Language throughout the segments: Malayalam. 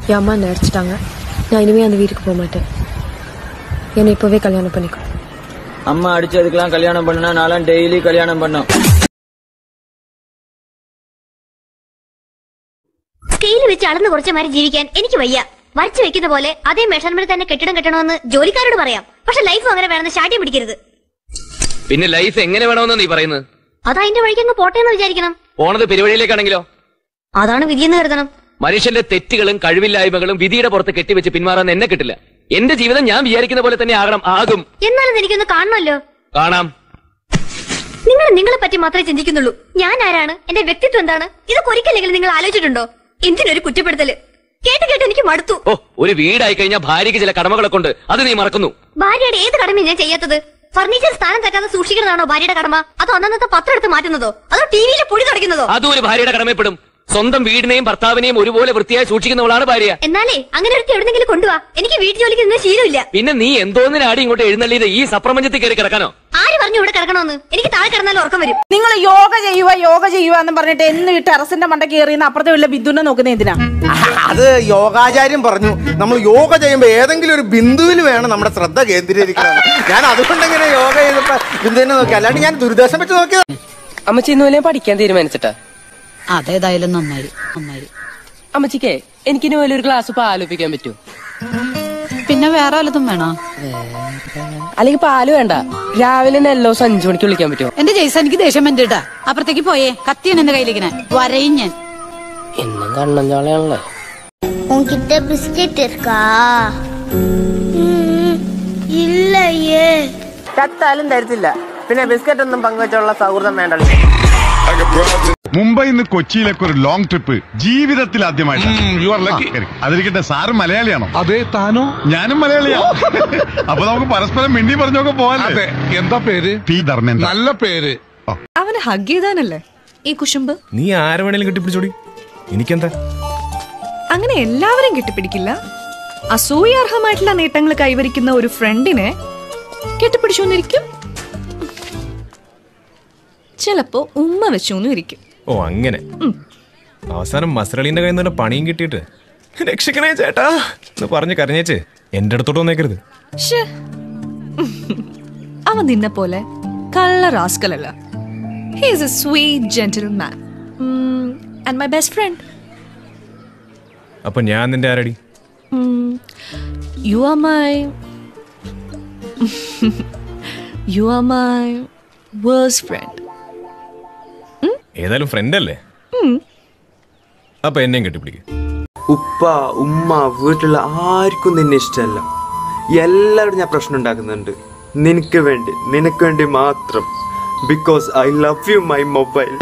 என் அம்மா என்னை அடிச்சிட்டாங்க நான் இனிமே அந்த வீட்டுக்கு போக மாட்டேன் என்னை இப்போவே கல்யாணம் பண்ணிக்கோ அம்மா அடிச்சதுக்கெல்லாம் கல்யாணம் பண்ணுனா நான்லாம் டெய்லி கல்யாணம் பண்ணோம் സ്കെയിൽ വെച്ച് അളന്ന് കുറച്ച മാതിരി ജീവിക്കാൻ എനിക്ക് വയ്യ വരച്ചു വെക്കുന്ന പോലെ അതേ മെഷർമെന്റ് തന്നെ കെട്ടിടം കെട്ടണമെന്ന് ജോലിക്കാരോട് പറയാം പക്ഷെ ലൈഫ് അങ്ങനെ വേണമെന്ന് ശാഠ്യം പിടിക്കരുത് പിന്നെ ലൈഫ് എങ്ങനെ വേണമെന്ന് നീ പറയുന്നത് അത് അതിന്റെ വഴിക്ക് അങ്ങ് പോട്ടെ എന്ന് വിചാരിക്കണം പോണത് പെരുവഴിയിലേക്കാണെങ്കിലോ അതാണ് വിധിയെന്ന് കരുതണം മനുഷ്യന്റെ തെറ്റുകളും കഴിവില്ലായ്മകളും വിധിയുടെ പുറത്ത് കെട്ടിവെച്ച് പിന്മാറാൻ എന്നെ കിട്ടില്ല എന്റെ ജീവിതം ഞാൻ വിചാരിക്കുന്ന പോലെ തന്നെ ആകണം ആകും എന്നാലും എനിക്കൊന്ന് കാണണമല്ലോ കാണാം നിങ്ങൾ നിങ്ങളെ പറ്റി മാത്രമേ ചിന്തിക്കുന്നുള്ളൂ ഞാൻ ആരാണ് എന്റെ വ്യക്തിത്വം എന്താണ് ഇതൊക്കെ ഒരിക്കലെങ്കിലും നിങ്ങൾ ആലോചിച്ചിട്ടുണ്ടോ എന്തിനൊരു കുറ്റപ്പെടുത്തല് കേട്ട് കേട്ട് എനിക്ക് മടുത്തു ഓ ഒരു വീടായി കഴിഞ്ഞാൽ ഭാര്യയ്ക്ക് ചില കടമകളൊക്കെ ഉണ്ട് അത് നീ മറക്കുന്നു ഭാര്യയുടെ ഏത് കടമയും ഞാൻ ചെയ്യാത്തത് ഫർണിച്ചർ സ്ഥാനം തെറ്റാതെ സൂക്ഷിക്കുന്നതാണോ ഭാര്യയുടെ കടമ അതോ അന്നന്നത്തെ പത്രം എടുത്ത് മാറ്റുന്നതോ അതോ ടിവിയിലെ പൊടി തുടയ്ക്കുന്നതോ അതും ഒരു ഭാര്യയുടെ കടമയപ്പെടും സ്വന്തം വീടിനെയും ഭർത്താവിനെയും ഒരുപോലെ വൃത്തിയായി സൂക്ഷിക്കുന്നവളാണ് ഭാര്യ എന്നാലേ അങ്ങനെ ഒരു എവിടെന്നെങ്കിലും കൊണ്ടുവാ എനിക്ക് വീട്ടു ജോലിക്ക് നിന്ന് ശീലമില്ല പിന്നെ നീ എന്തോന്നിനാടി ഇങ്ങോട്ട് എഴുന്നള്ളിയത് ഈ സപ്രപഞ്ചത്തിൽ കയറി കിടക്കാനോ ആര് പറഞ്ഞു ഇവിടെ കിടക്കണമെന്ന് എനിക്ക് താഴെ കിടന്നാൽ ഉറക്കം വരും നിങ്ങൾ യോഗ ചെയ്യുക യോഗ ചെയ്യുക എന്ന് പറഞ്ഞിട്ട് എന്ന് ഈ ടെറസിന്റെ മണ്ട കയറിയെന്ന് അപ്പുറത്തെ വീട്ടിലെ ബിന്ദുവിനെ നോക്കുന്നത് എന്തിനാ അത് യോഗാചാര്യം പറഞ്ഞു നമ്മൾ യോഗ ചെയ്യുമ്പോൾ ഏതെങ്കിലും ഒരു ബിന്ദുവിൽ വേണം നമ്മുടെ ശ്രദ്ധ കേന്ദ്രീകരിക്കണം ഞാൻ അതുകൊണ്ട് ഇങ്ങനെ യോഗ ചെയ്തപ്പോ ബിന്ദുവിനെ നോക്കി അല്ലാണ്ട് ഞാൻ ദുരിതാശം വെച്ച് നോക്കിയത് അമ്മച്ചി ഇന്ന് വല്ലതും പഠിക്കാൻ തീരുമാനിച്ചിട്ടാ അതേതായാലും നന്നായി നന്നായി അമ്മച്ചിക്കേ എനിക്കിനി വല്ല ഒരു ഗ്ലാസ് പാലൊപ്പിക്കാൻ പറ്റൂ പിന്നെ വേറെ വല്ലതും വേണോ അല്ലെങ്കിൽ പാല് വേണ്ട രാവിലെ നെല്ലോ അഞ്ചു മണിക്ക് വിളിക്കാൻ പറ്റുമോ എന്റെ ജയ്സ എനിക്ക് ദേഷ്യം വേണ്ടിട്ടാ അപ്പുറത്തേക്ക് പോയേ കത്തിയാണ് എന്റെ കയ്യിലിരിക്കണേ വരയും ഞാൻ ഇന്നും കണ്ണൻ ചോളയാണല്ലേ உன்கிட்ட பிஸ்கெட் இருக்கா இல்லையே ചത്താലും തരത്തില്ല പിന്നെ ബിസ്ക്കറ്റ് ഒന്നും പങ്കുവെച്ചുള്ള സൗഹൃദം വേണ്ടല്ലോ മുംബൈയിൽ നിന്ന് കൊച്ചിയിലേക്ക് ഒരു ലോങ് ട്രിപ്പ് ജീവിതത്തിൽ ആദ്യമായിട്ട് അതിരിക്കട്ടെ സാറ് മലയാളിയാണോ അതെ താനോ ഞാനും മലയാളിയാണ് അപ്പൊ നമുക്ക് പരസ്പരം മിണ്ടി പറഞ്ഞൊക്കെ പോവാല്ലേ എന്താ പേര് പി ധർമ്മേന്ദ്ര നല്ല പേര് അവന് ഹഗ് ചെയ്താനല്ലേ ഈ കുശുമ്പ് നീ ആരെ വേണേലും കെട്ടിപ്പിടിച്ചോടി എനിക്കെന്താ അങ്ങനെ എല്ലാവരും കെട്ടിപ്പിടിക്കില്ല അസൂയാർഹമായിട്ടുള്ള നേട്ടങ്ങൾ കൈവരിക്കുന്ന ഒരു ഫ്രണ്ടിനെ കെട്ടിപ്പിടിച്ചോന്നിരിക്കും ചിലപ്പോ ഉമ്മ വെച്ചോന്നും ഇരിക്കും ഓ അങ്ങനെ അവസാനം മസറളീന്റെ കയ്യിൽ നിന്ന് പണിയും കിട്ടിയിട്ട് രക്ഷിക്കണേ ചേട്ടാ എന്ന് പറഞ്ഞ് കരഞ്ഞേച്ച് എന്റെ അടുത്തോട്ട് വന്നേക്കരുത് ശ്ശേ. അവൻ നിന്നെ പോലെ കള്ള റാസ്കലല്ല he's a sweet gentleman and my best friend അപ്പൊ ഞാൻ നിന്റെ ആരടി you are my you are my worst friend ഏതായാലും ഫ്രണ്ട് അല്ലേ അപ്പൊ എന്നെയും കെട്ടിപ്പിടിക്കും ഉപ്പ ഉമ്മ വീട്ടിലുള്ള ആർക്കും നിന്നെ ഇഷ്ടമല്ല എല്ലാവരും ഞാൻ പ്രശ്നം ഉണ്ടാക്കുന്നുണ്ട് നിനക്ക് വേണ്ടി നിനക്ക് വേണ്ടി മാത്രം because I love you my mobile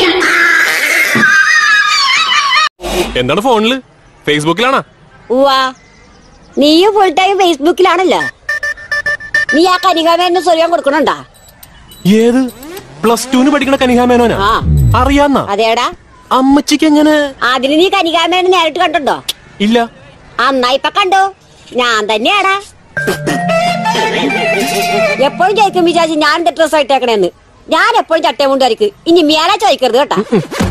എന്താണ് ഫോണില് ഫേസ്ബുക്കിലാണോ ഉവാ നീയും ഫുൾ ടൈം ഫേസ്ബുക്കിലാണല്ലോ നീ ആ കനികാമേനെ സ്വയം കൊടുക്കണുണ്ടാ ഏത് പ്ലസ് ടുന് പഠിക്കണ കനികാമേനോനാ ആ അറിയാന്നാ അതേടാ അമ്മച്ചിക്ക് എങ്ങനെ അതിന് നീ കനികാമേനെ നേരിട്ട് കണ്ടുണ്ടോ ഇല്ല അന്നാ ഇപ്പൊ കണ്ടു ഞാൻ തന്നെയാടാ എപ്പോഴും ചോദിക്കും വിചാരിച്ചു ഞാൻ എന്റെ ഡ്രസ് ആയിട്ടേക്കണേന്ന് ഞാൻ എപ്പോഴും ചട്ടയും കൊണ്ടായിരിക്കും ഇനി മേലെ ചോദിക്കരുത് കേട്ടാ